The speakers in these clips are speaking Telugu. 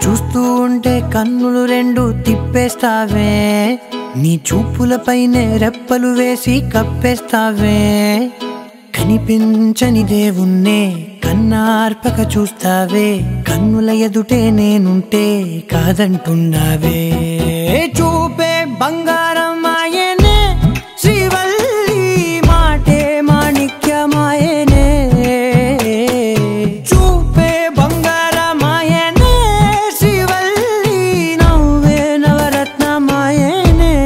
చూస్తూ ఉంటే కన్నులు రెండు తిప్పేస్తావే నీ చూపులపైనే రెప్పలు వేసి కప్పేస్తావే కనిపించని దేవుణ్ణే కన్నార్పక చూస్తావే కన్నుల ఎదుటే నేనుంటే కాదంటున్నావే చూపే బంగారం ఆయనే శ్రీవల్లి మాటే మాణిక్యమాయనే చూపే బంగారమాయనే శ్రీవల్లి నవ్వే నవరత్నమాయనే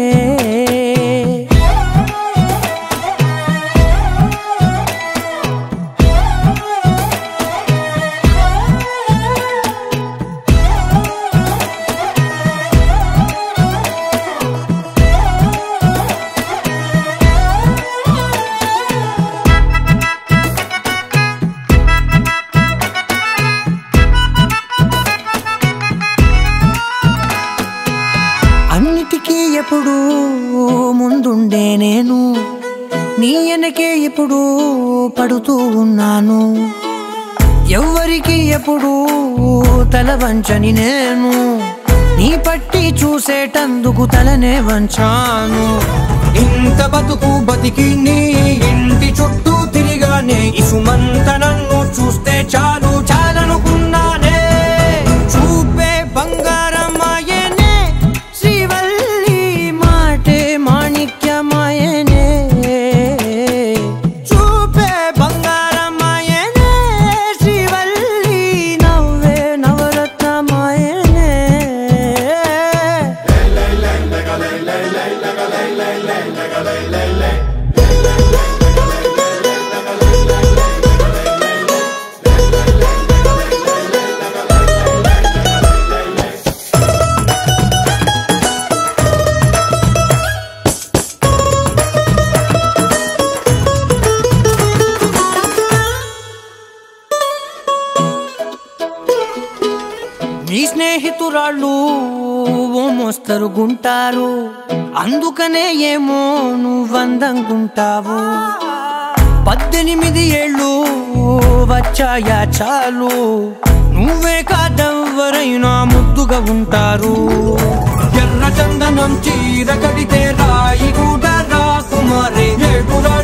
అన్నిటికీ ఎప్పుడు ముందుండే నేను నీ వెనకే ఎప్పుడు పడుతూ ఉన్నాను ఎవ్వరికి ఎప్పుడు తల వంచని నేను నీ పట్టి చూసేటందుకు తలనే వంచాను ఇంత బతుకు బతికి నీ ఇంటి చుట్టూ తిరిగానే ఇసుమంత నన్ను చూస్తే చాలు చాలనుకున్నానే చూపే బంగారమాయనే శ్రీవల్లి మాటే మాణిక్యమాయనే చూపే బంగారమాయనే శ్రీవల్లి నవ్వే నవరత్నమాయనే నీ స్నేహితురాళ్ళు ఓ మోస్తరు గుంటారు అందుకనే ఏమో నువ్వందంగుంటావు పద్దెనిమిది ఏళ్ళు వచ్చాయా చాలు నువ్వే కాదెవ్వరైనా ముద్దుగా ఉంటారు ఎర్ర చందనం చీర కడితే రాయి కూడా రాకుమారే ఏడురా